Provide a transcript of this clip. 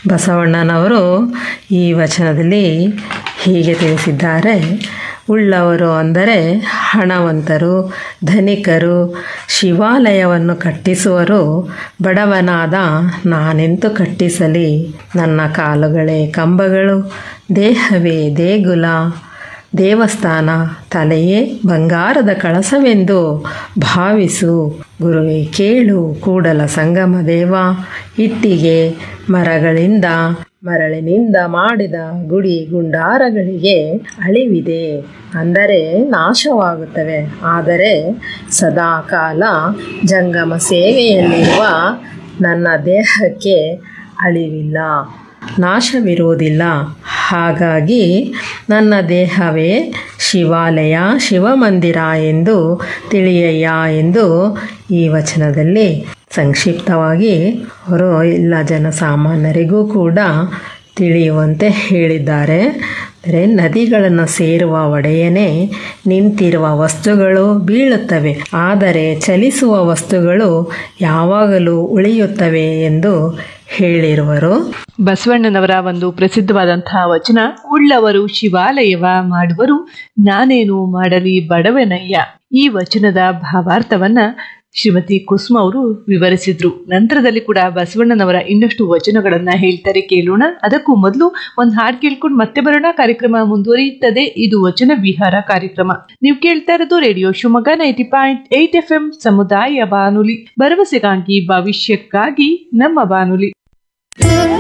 ಬಸವಣ್ಣನವರು ಈ ವಚನದಲ್ಲಿ ಹೀಗೆ ತಿಳಿಸಿದ್ದಾರೆ ಉಳ್ಳವರು ಅಂದರೆ ಹಣವಂತರು ಧನಿಕರು ಶಿವಾಲಯವನ್ನು ಕಟ್ಟಿಸುವರು ಬಡವನಾದ ನಾನೆಂತು ಕಟ್ಟಿಸಲಿ ನನ್ನ ಕಾಲುಗಳೇ ಕಂಬಗಳು ದೇಹವೇ ದೇಗುಲ ದೇವಸ್ಥಾನ ತಲೆಯೇ ಬಂಗಾರದ ಕಳಸವೆಂದು ಭಾವಿಸು ಗುರುವೇ ಕೇಳು ಕೂಡಲ ಸಂಗಮ ದೇವ ಇಟ್ಟಿಗೆ ಮರಗಳಿಂದ ಮರಳಿನಿಂದ ಮಾಡಿದ ಗುಡಿ ಗುಂಡಾರಗಳಿಗೆ ಅಳಿವಿದೆ ಅಂದರೆ ನಾಶವಾಗುತ್ತವೆ ಆದರೆ ಸದಾಕಾಲ ಜಂಗಮ ಸೇವೆಯಲ್ಲಿರುವ ನನ್ನ ದೇಹಕ್ಕೆ ಅಳಿವಿಲ್ಲ ನಾಶವಿರುವುದಿಲ್ಲ ಹಾಗಾಗಿ ನನ್ನ ದೇಹವೇ ಶಿವಾಲಯ ಶಿವಮಂದಿರ ಎಂದು ತಿಳಿಯಯ್ಯ ಎಂದು ಈ ವಚನದಲ್ಲಿ ಸಂಕ್ಷಿಪ್ತವಾಗಿ ಅವರು ಎಲ್ಲ ಜನಸಾಮಾನ್ಯರಿಗೂ ಕೂಡ ತಿಳಿಯುವಂತೆ ಹೇಳಿದ್ದಾರೆ ಅಂದರೆ ನದಿಗಳನ್ನು ಸೇರುವ ಒಡೆಯನೇ ನಿಂತಿರುವ ವಸ್ತುಗಳು ಬೀಳುತ್ತವೆ ಆದರೆ ಚಲಿಸುವ ವಸ್ತುಗಳು ಯಾವಾಗಲೂ ಉಳಿಯುತ್ತವೆ ಎಂದು ಹೇಳಿರುವರು ಬಸವಣ್ಣನವರ ಒಂದು ಪ್ರಸಿದ್ಧವಾದಂತಹ ವಚನ ಉಳ್ಳವರು ಶಿವಾಲಯವ ಮಾಡುವರು ನಾನೇನು ಮಾಡಲಿ ಬಡವನಯ್ಯ ಈ ವಚನದ ಭಾವಾರ್ಥವನ್ನ ಶ್ರೀಮತಿ ಕುಸುಮ ಅವರು ವಿವರಿಸಿದ್ರು ನಂತರದಲ್ಲಿ ಕೂಡ ಬಸವಣ್ಣನವರ ಇನ್ನಷ್ಟು ವಚನಗಳನ್ನ ಹೇಳ್ತಾರೆ ಕೇಳೋಣ ಅದಕ್ಕೂ ಮೊದಲು ಒಂದು ಹಾಡು ಕೇಳ್ಕೊಂಡು ಮತ್ತೆ ಬರೋಣ ಕಾರ್ಯಕ್ರಮ ಮುಂದುವರಿಯುತ್ತದೆ ಇದು ವಚನ ವಿಹಾರ ಕಾರ್ಯಕ್ರಮ ನೀವು ಕೇಳ್ತಾ ಇರೋದು radio Shivamogga ninety point eight F M ಸಮುದಾಯ ಬಾನುಲಿ ಭರವಸೆಗಾಗಿ ಭವಿಷ್ಯಕ್ಕಾಗಿ ನಮ್ಮ ಬಾನುಲಿ